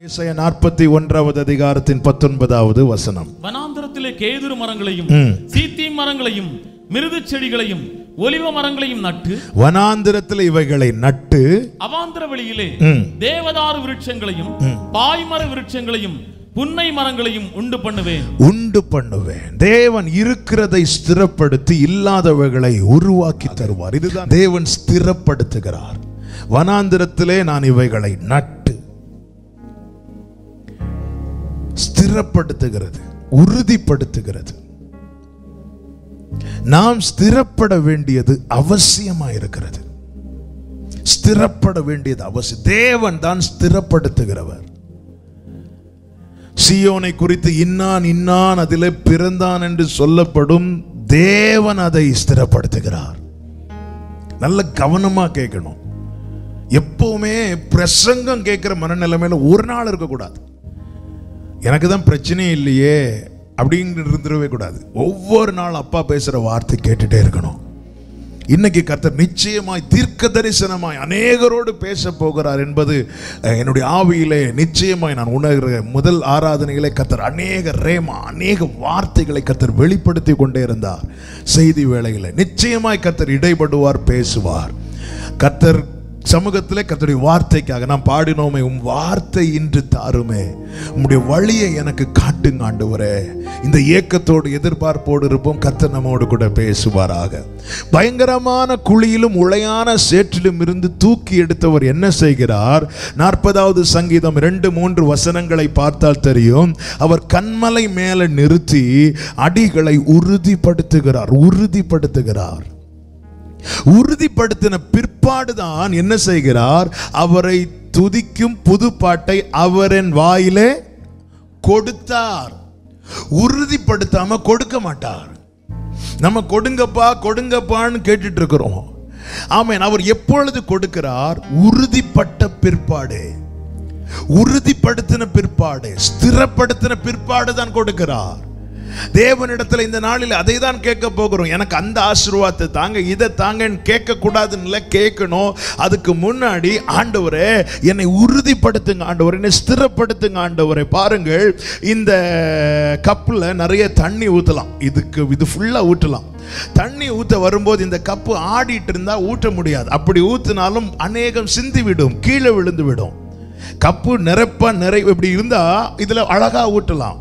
இசைய நாற்பத்தி ஒன்றாவது அதிகாரத்தின் பத்தொன்பதாவது வசனம் வனாந்தரத்திலே கேதுரு மரங்களையும் ம். சீத்தி மரங்களையும் மிருது செடிகளையும் ஒலிவ மரங்களையும் நட்டு வனாந்திரத்தில் இவைகளை நட்டு அவாந்தர வெளியிலே ம். தேவதாரு விருட்சங்களையும் பாய்மர விருட்சங்களையும் புன்னை மரங்களையும் உண்டு பண்ணுவேன் உண்டு பண்ணுவேன் தேவன் இருக்கிறதை ஸ்திரப்படுத்தி இல்லாதவைகளை உருவாக்கி தருவார் இதுதான் தேவன் ஸ்திரப்படுத்துகிறார் வனாந்திரத்திலே நான் இவைகளை நட்டு ஸ்திரப்படுத்துகிறது உறுதிப்படுத்துகிறது நாம் ஸ்திரப்பட வேண்டியது அவசியமா இருக்கிறது ஸ்திரப்பட வேண்டியது அவசியம் தேவன் தான் ஸ்திரப்படுத்துகிறவர் சியோனை குறித்து இன்னான் இன்னான் அதிலே பிறந்தான் என்று சொல்லப்படும் தேவன் அதை ஸ்திரப்படுத்துகிறார் நல்ல கவனமா கேட்கணும் எப்பவுமே பிரசங்கம் கேட்கிற மனநிலைமையில ஒரு நாள் இருக்கக்கூடாது எனக்கு தான் பிரச்சனையே இல்லையே அப்படின்னு இருந்துடவே கூடாது ஒவ்வொரு நாள் அப்பா பேசுற வார்த்தை கேட்டுட்டே இருக்கணும் இன்னைக்கு கர்த்தர் நிச்சயமாய் தீர்க்க தரிசனமாய் அநேகரோடு பேச போகிறார் என்பது அஹ், என்னுடைய ஆவியிலே நிச்சயமாய் நான் உணர்கிற முதல் ஆராதனையிலே கர்த்தர் அநேக ரேமா அநேக வார்த்தைகளை கர்த்தர் வெளிப்படுத்தி கொண்டே இருந்தார் செய்தி வேளையில நிச்சயமாய் கர்த்தர் இடைப்படுவார் பேசுவார் கர்த்தர் சமூகத்திலே கர்த்தருடைய வார்த்தைக்காக நாம் பாடினோமே உம் வார்த்தை இன்று தாருமே உம்முடைய வழியை எனக்கு காட்டுங்க ஆண்டவரே இந்த ஏக்கத்தோடு எதிர்பார்ப்போடு இருப்போம் கர்த்தர் நம்மோடு கூட பேசுவாராக பயங்கரமான குழியிலும் உளையான சேற்றிலும் இருந்து தூக்கி எடுத்தவர் என்ன செய்கிறார் நாற்பதாவது சங்கீதம் ரெண்டு மூன்று வசனங்களை பார்த்தால் தெரியும் அவர் கண்மலை மேல நிறுத்தி அடிகளை உறுதிப்படுத்துகிறார் உறுதிப்படுத்துகிறார் உறுதிப்படுத்தின பிற்பாடுதான் என்ன செய்கிறார் அவரை துதிக்கும் புதுப்பாட்டை அவரின் வாயிலே கொடுத்தார் உறுதிப்படுத்தாம கொடுக்க மாட்டார் நம்ம கொடுங்கப்பா கொடுங்கப்பான்னு கேட்டுட்டு இருக்கிறோம் ஆமென் அவர் எப்பொழுது கொடுக்கிறார் உறுதிப்பட்ட பிற்பாடு உறுதிப்படுத்தின பிற்பாடு ஸ்திரப்படுத்தின பிற்பாடு தான் கொடுக்கிறார் தேவனிடத்துல இந்த நாளில் அதை தான் கேட்க போகிறோம் எனக்கு அந்த ஆசீர்வாதத்தை தாங்க இதை தாங்கன்னு கேட்க கூடாதுன்னு இல்லை கேட்கணும் அதுக்கு முன்னாடி ஆண்டவரே என்னை உறுதிப்படுத்துங்க ஆண்டவரே என்னை ஸ்திரப்படுத்துங்க ஆண்டவரே பாருங்கள் இந்த கப்பில் நிறைய தண்ணி ஊற்றலாம் இதுக்கு இது ஃபுல்லாக ஊற்றலாம் தண்ணி ஊத்த வரும்போது இந்த கப்பு ஆடிட்டு இருந்தா ஊற்ற முடியாது அப்படி ஊத்தினாலும் அநேகம் சிந்தி விடும் கீழே விழுந்து விடும் கப்பு நிரப்ப நிறை இப்படி இருந்தா இதுல அழகா ஊற்றலாம்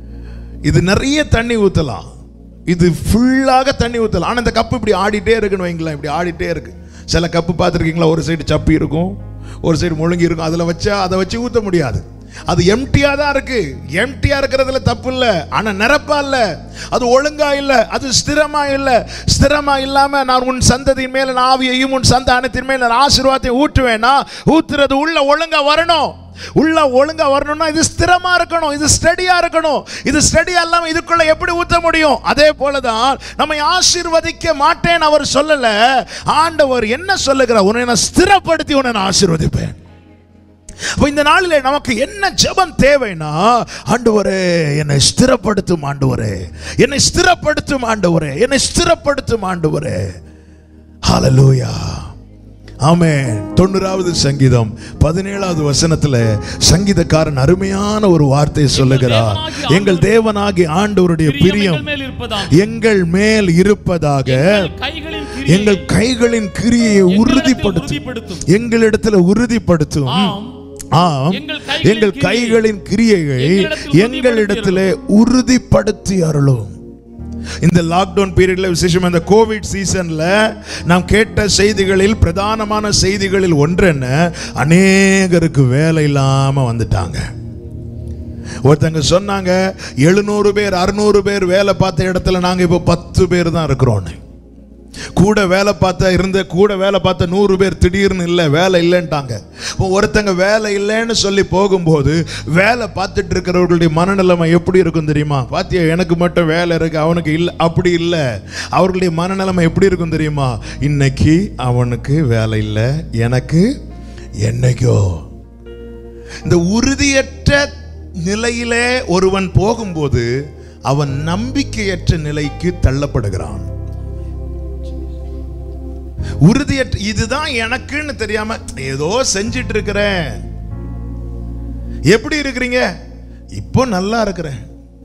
இது நிறைய தண்ணி ஊற்றலாம் இது ஃபுல்லாக தண்ணி ஊற்றலாம் ஆனால் இந்த கப்பு இப்படி ஆடிட்டே இருக்குன்னு வைங்களேன் இப்படி ஆடிட்டே இருக்கு சில கப்பு பார்த்துருக்கீங்களா ஒரு சைடு சப்பி இருக்கும் ஒரு சைடு முழுங்கி இருக்கும் அதில் வச்சா அதை வச்சு ஊற்ற முடியாது அது எம்டியா தான் இருக்கு எம்டியா இருக்கிறதுல தப்பு இல்லை ஆனா நிரப்பா இல்ல அது ஒழுங்கா இல்ல அது ஸ்திரமா இல்ல ஸ்திரமா இல்லாம நான் உன் சந்ததியின் மேல நான் ஆவியையும் உன் சந்தானத்தின் மேல நான் ஆசீர்வாதத்தை ஊற்றுவேனா ஊத்துறது உள்ள ஒழுங்கா வரணும் உள்ள ஒழுங்கா வரணும்னா இது ஸ்திரமா இருக்கணும் இது ஸ்டடியா இருக்கணும் இது ஸ்டடியா இல்லாம இதுக்குள்ள எப்படி ஊத்த முடியும் அதே போலதான் நம்மை ஆசீர்வதிக்க மாட்டேன் அவர் சொல்லல ஆண்டவர் என்ன சொல்லுகிறார் உன்னை நான் ஸ்திரப்படுத்தி உன்னை நான் ஆசீர்வதிப்பேன் அப்ப இந்த நாளிலே நமக்கு என்ன ஜெபம் தேவைன்னா ஆண்டவரே என்னை ஸ்திரப்படுத்தும் ஆண்டவரே என்னை ஸ்திரப்படுத்தும் ஆண்டவரே என்னை ஸ்திரப்படுத்தும் ஆண்டவரே ஹalleluya ஆமென் தொண்ணூறாவது சங்கீதம் பதினேழாவது வசனத்துல சங்கீதக்காரன் அருமையான ஒரு வார்த்தை சொல்லுகிறார் எங்கள் தேவனாகி ஆண்டவருடைய பிரியம் எங்கள் மேல் இருப்பதாம் எங்கள் மேல் இருப்பதாக கைகளின் கிரியை எங்கள் கைகளின் கிரியையை உறுதிப்படுத்தும் உறுதிப்படுத்தும். எங்களிடத்துல உறுதிப்படுத்தும் ஆம். ஆம் எங்கள் கைகளின் எங்கள் கைகளின் கிரியையை எங்களிடத்தில் எங்களிடத்திலே உறுதிப்படுத்தி அருளும் இந்த லாக்டவுன் பீரியட்ல விசேஷம் இந்த கோவிட் சீசன்ல நாம் கேட்ட செய்திகளில் பிரதானமான செய்திகளில் ஒன்று என்ன அநேகருக்கு வேலை இல்லாம வந்துட்டாங்க ஒருத்தங்க சொன்னாங்க எழுநூறு பேர் அறுநூறு பேர் வேலை பார்த்த இடத்துல நாங்க இப்போ பத்து பேர் தான் இருக்கிறோன்னு கூட வேலை பார்த்த இருந்த கூட வேலை பார்த்த நூறு பேர் திடீர்னு இல்லை வேலை இல்லைன்ட்டாங்க இப்போ ஒருத்தங்க வேலை இல்லைன்னு சொல்லி போகும்போது வேலை பார்த்துட்டு இருக்கிறவர்களுடைய மனநிலைமை எப்படி இருக்கும் தெரியுமா பாத்தியா எனக்கு மட்டும் வேலை இருக்கு அவனுக்கு இல்லை அப்படி இல்லை அவர்களுடைய மனநிலைமை எப்படி இருக்கும் தெரியுமா இன்னைக்கு அவனுக்கு வேலை இல்லை எனக்கு என்னைக்கோ இந்த உறுதியற்ற நிலையிலே ஒருவன் போகும்போது அவன் நம்பிக்கையற்ற நிலைக்கு தள்ளப்படுகிறான் உறுதியற்ற இதுதான் எனக்குன்னு தெரியாம ஏதோ செஞ்சிட்டு இருக்கிறேன் எப்படி இருக்கிறீங்க இப்போ நல்லா இருக்கிறேன்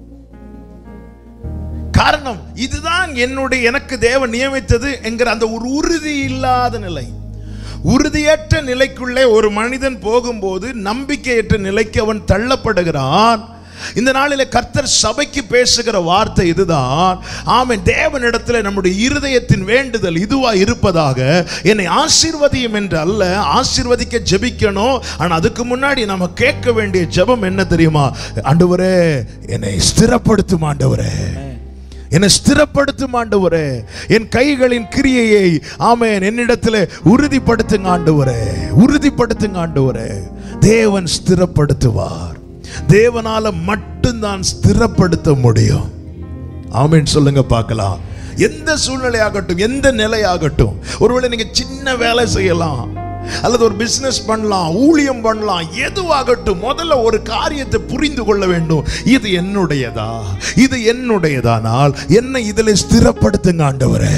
காரணம் இதுதான் என்னுடைய எனக்கு தேவன் நியமித்தது என்கிற அந்த ஒரு உறுதி இல்லாத நிலை உறுதியற்ற நிலைக்குள்ளே ஒரு மனிதன் போகும்போது நம்பிக்கையற்ற நிலைக்கு அவன் தள்ளப்படுகிறான் இந்த நாளிலே கர்த்தர் சபைக்கு பேசுகிற வார்த்தை இதுதான் ஆமென் தேவனிடத்துல நம்முடைய இருதயத்தின் வேண்டுதல் இதுவா இருப்பதாக என்னை ஆசீர்வதியும் என்று அல்ல ஆசீர்வதிக்க ஜெபிக்கணும் ஆனா அதுக்கு முன்னாடி நம்ம கேட்க வேண்டிய ஜெபம் என்ன தெரியுமா ஆண்டவரே என்னை ஸ்திரப்படுத்தும் ஆண்டவரே என்னை ஸ்திரப்படுத்தும் ஆண்டவரே என் கைகளின் கிரியையை ஆமென் என்னிடத்தில் உறுதிப்படுத்துங்க ஆண்டவரே உறுதிப்படுத்துங்க ஆண்டவரே தேவன் ஸ்திரப்படுத்துவார் தேவனால மட்டும்தான் ஸ்திரப்படுத்த முடியும் ஆமென் சொல்லுங்க பார்க்கலாம் எந்த சூழ்நிலையாகட்டும் எந்த நிலையாகட்டும் ஒருவேளை நீங்க சின்ன வேலை செய்யலாம் அல்லது ஒரு பிசினஸ் பண்ணலாம் ஊழியம் பண்ணலாம் எதுவாகட்டும் முதல்ல ஒரு காரியத்தை புரிந்து கொள்ள வேண்டும் இது என்னுடையதா இது என்னுடையதானால் என்னை இதில் ஸ்திரப்படுத்துங்க ஆண்டவரே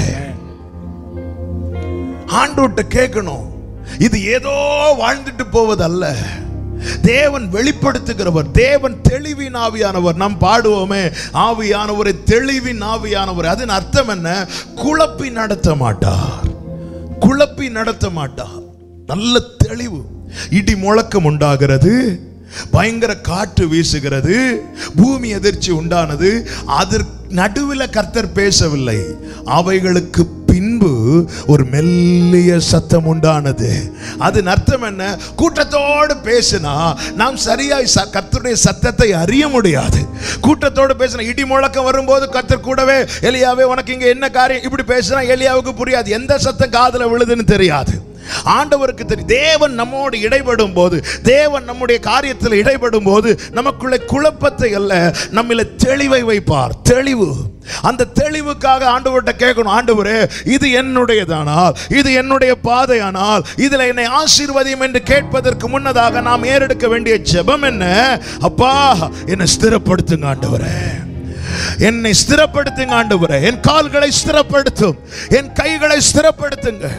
ஆண்டோட்ட கேட்கணும் இது ஏதோ வாழ்ந்துட்டு போவதல்ல தேவன் வெளிப்படுத்துகிறவர் தேவன் தெளிவின் ஆவியானவர் நாம் பாடுவோமே ஆவியானவரை தெளிவின் ஆவியானவர் அதன் அர்த்தம் என்ன குழப்பி நடத்த மாட்டார் குழப்பி நடத்த மாட்டார் நல்ல தெளிவு இடி முழக்கம் உண்டாகிறது பயங்கர காற்று வீசுகிறது பூமி எதிர்ச்சி உண்டானது அதற்கு நடுவில் கர்த்தர் பேசவில்லை அவைகளுக்கு பின்பு ஒரு மெல்லிய சத்தம் உண்டானது அதன் அர்த்தம் என்ன கூட்டத்தோடு பேசினா நாம் சரியாய் ச- கர்த்தருடைய சத்தத்தை அறிய முடியாது கூட்டத்தோடு பேசினா இடி முழக்கம் வரும்போது கர்த்தர் கூடவே எலியாவே உனக்கு இங்க என்ன காரியம் இப்படி பேசினா எலியாவுக்கு புரியாது எந்த சத்தம் காதுல விழுதுன்னு தெரியாது ஆண்டவருக்கு தெரியும் தேவன் நம்மோடு இடைபடும் போது தேவன் நம்முடைய காரியத்தில் இடைபடும் போது நமக்குள்ள குழப்பத்தை அல்ல நம்மில தெளிவை வைப்பார் தெளிவு அந்த தெளிவுக்காக ஆண்டவர்கிட்ட கேட்கணும் ஆண்டவரே இது என்னுடையதானால் இது என்னுடைய பாதையானால் இதுல என்னை ஆசீர்வதியும் என்று கேட்பதற்கு முன்னதாக நாம் ஏறெடுக்க வேண்டிய ஜெபம் என்ன அப்பா என்னை ஸ்திரப்படுத்துங்க ஆண்டவரே என்னை ஸ்திரப்படுத்துங்க ஆண்டவரே என் கால்களை ஸ்திரப்படுத்தும் என் கைகளை ஸ்திரப்படுத்துங்க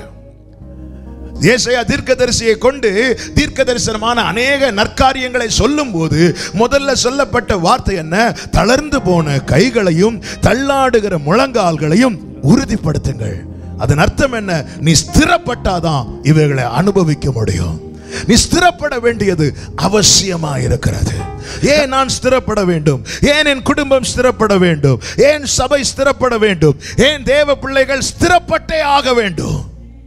ஏசாயா தீர்க்கதரிசியை கொண்டு தீர்க்க தரிசனமான அநேக நற்காரியங்களை சொல்லும்போது முதல்ல சொல்லப்பட்ட வார்த்தை என்ன தளர்ந்து போன கைகளையும் தள்ளாடுகிற முழங்கால்களையும் உறுதிப்படுத்துங்கள் அதன் அர்த்தம் என்ன நீ ஸ்திரப்பட்டாதான் இவைகளை அனுபவிக்க முடியும் நீ ஸ்திரப்பட வேண்டியது அவசியமா இருக்கிறது ஏன் நான் ஸ்திரப்பட வேண்டும் ஏன் என் குடும்பம் ஸ்திரப்பட வேண்டும் ஏன் சபை ஸ்திரப்பட வேண்டும் ஏன் தேவ பிள்ளைகள் ஸ்திரப்பட்டே ஆக வேண்டும்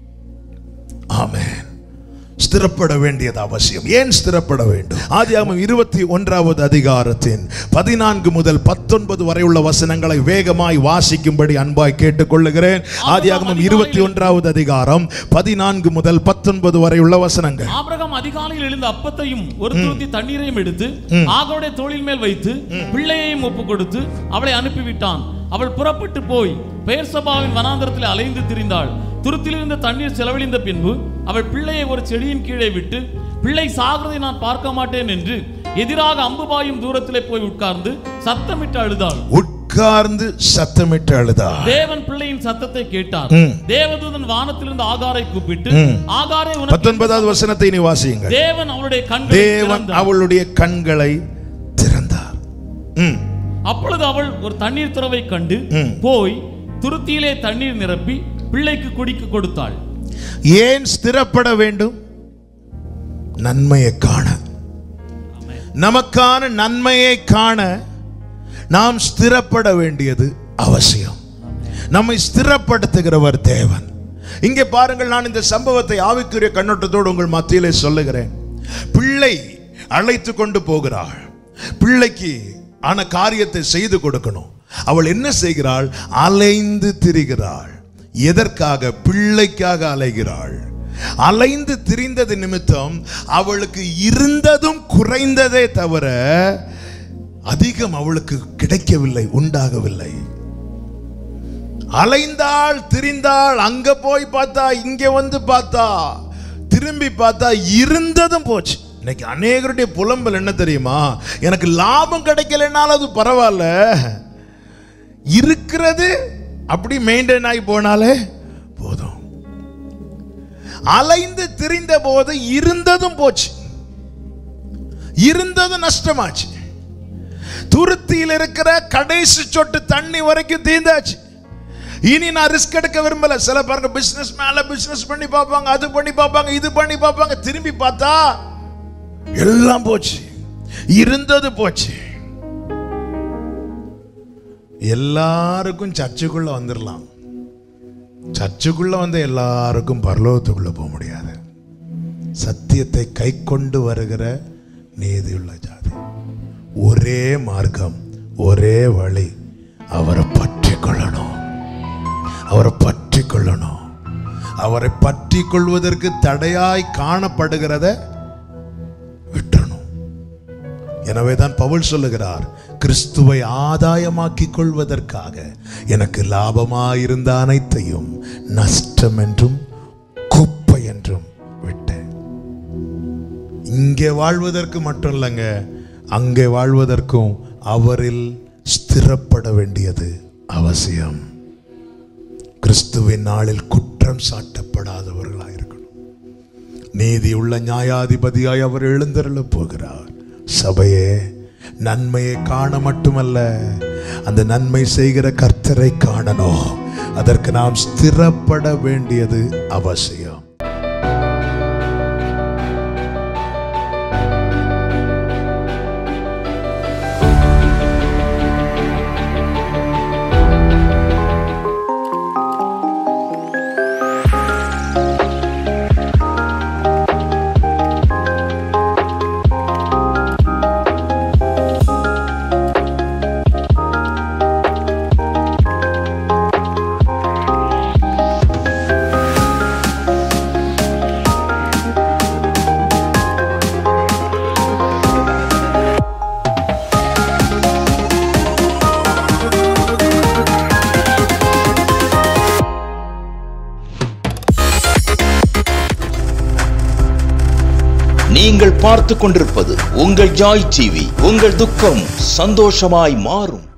ஆமென் ஸ்திரப்பட வேண்டியது அவசியம் ஏன் ஸ்திரப்பட வேண்டும் ஆதியாகமம் இருபத்தி ஒன்றாவது அதிகாரத்தின் பதினான்கு முதல் பத்தொன்பது வரை உள்ள வசனங்களை வேகமாய் வாசிக்கும்படி அன்பாய் கேட்டுக்கொள்ளுகிறேன் ஆதியாகமம் இருபத்தி ஒன்றாவது அதிகாரம் பதினான்கு முதல் பத்தொன்பது வரை உள்ள வசனங்கள் ஆபிரகாம் அதிகாலையில் எழுந்த அப்பத்தையும் ஒரு துருத்தி தண்ணீரையும் எடுத்து ஆகோடைய தோளின் மேல் வைத்து பிள்ளையையும் ஒப்பு கொடுத்து அவளை அனுப்பிவிட்டான் அவள் புறப்பட்டு போய் பெயர்சபாவின் வனாந்தரத்தில் அலைந்து திரிந்தாள் துருத்திலிருந்த தண்ணீர் செலவழிந்த பின்பு அவள் பிள்ளையை ஒரு செடியின் கீழே விட்டு பிள்ளை சாகிறதை நான் பார்க்க மாட்டேன் என்று எதிராக அம்பு பாயும் தூரத்திலே போய் உட்கார்ந்து சத்தமிட்டு அழுதாள் உட்கார்ந்து சத்தமிட்டு அழுதா தேவன் பிள்ளையின் சத்தத்தை கேட்டார் ம். தேவதூதன் வானத்திலிருந்து ஆகாரை கூப்பிட்டு ஆகாரே உனக்கு பத்தொன்பதாவது வசனத்தை நீ வாசியுங்கள் தேவன் அவளுடைய கண்களை தேவன் திறந்தார். அவளுடைய கண்களை திறந்தார் ம் அப்பொழுது அவள் ஒரு தண்ணீர் துறவை கண்டு ம். போய் துருத்தியிலே தண்ணீர் நிரப்பி பிள்ளைக்கு குடிக்க கொடுத்தாள் ஏன் ஸ்திரப்பட வேண்டும் நன்மையை காண நமக்கான நன்மையை காண நாம் ஸ்திரப்பட வேண்டியது அவசியம் நம்மை ஸ்திரப்படுத்துகிறவர் தேவன் இங்கே பாருங்கள் நான் இந்த சம்பவத்தை ஆவிக்குரிய கண்ணோட்டத்தோடு உங்கள் மத்தியிலே சொல்லுகிறேன் பிள்ளை அழைத்து கொண்டு போகிறாள் பிள்ளைக்கு ஆன காரியத்தை செய்து கொடுக்கணும் அவள் என்ன செய்கிறாள் அலைந்து திரிகிறாள் எதற்காக பிள்ளைக்காக அலைகிறாள் அலைந்து திரிந்தது நிமித்தம் அவளுக்கு இருந்ததும் குறைந்ததே தவிர அதிகம் அவளுக்கு கிடைக்கவில்லை உண்டாகவில்லை அலைந்தாள் திரிந்தாள் அங்க போய் பார்த்தா இங்க வந்து பார்த்தா திரும்பி பார்த்தா இருந்ததும் போச்சு இன்னைக்கு அநேகருடைய புலம்பல் என்ன தெரியுமா எனக்கு லாபம் கிடைக்கலனாலும் அது பரவாயில்ல இருக்கிறது அப்படி மெயின்டைன் ஆகி போனாலே போதும் அலைந்து திரிந்த போது இருந்ததும் போச்சு இருந்தது நஷ்டமாச்சு துருத்தியில் இருக்கிற கடைசி சொட்டு தண்ணி வரைக்கும் தீந்தாச்சு இனி நான் ரிஸ்க் எடுக்க விரும்பல சில பாருங்க பிசினஸ் மேல பிசினஸ் பண்ணி பார்ப்பாங்க அது பண்ணி பார்ப்பாங்க இது பண்ணி பார்ப்பாங்க திரும்பி பார்த்தா எல்லாம் போச்சு இருந்தது போச்சு எல்லாருக்கும் சர்ச்சுக்குள்ள வந்துடலாம் சர்ச்சுக்குள்ள வந்து எல்லாருக்கும் பரலோகத்துக்குள்ள போக முடியாது சத்தியத்தை கை கொண்டு வருகிற நீதியுள்ள ஜாதி ஒரே மார்க்கம் ஒரே வழி அவரை பற்றி கொள்ளணும் அவரை பற்றி கொள்ளணும் அவரை பற்றி கொள்வதற்கு தடையாய் காணப்படுகிறத விட்டுறணும் எனவே தான் பவுல் சொல்லுகிறார் கிறிஸ்துவை ஆதாயமாக்கி கொள்வதற்காக எனக்கு லாபமாயிருந்த அனைத்தையும் நஷ்டம் என்றும் குப்பை என்றும் விட்டேன் இங்கே வாழ்வதற்கு மட்டும் இல்லைங்க அங்கே வாழ்வதற்கும் அவரில் ஸ்திரப்பட வேண்டியது அவசியம் கிறிஸ்துவின் நாளில் குற்றம் சாட்டப்படாதவர்களாக இருக்கணும் நீதியுள்ள நியாயாதிபதியாய் அவர் எழுந்தருளப் போகிறார் சபையே நன்மையை காண மட்டுமல்ல அந்த நன்மை செய்கிற கர்த்தரை காணணும் அதற்கு நாம் ஸ்திரப்பட வேண்டியது அவசியம் நீங்கள் பார்த்து கொண்டிருப்பது உங்கள் ஜாய் டிவி உங்கள் துக்கம் சந்தோஷமாய் மாறும்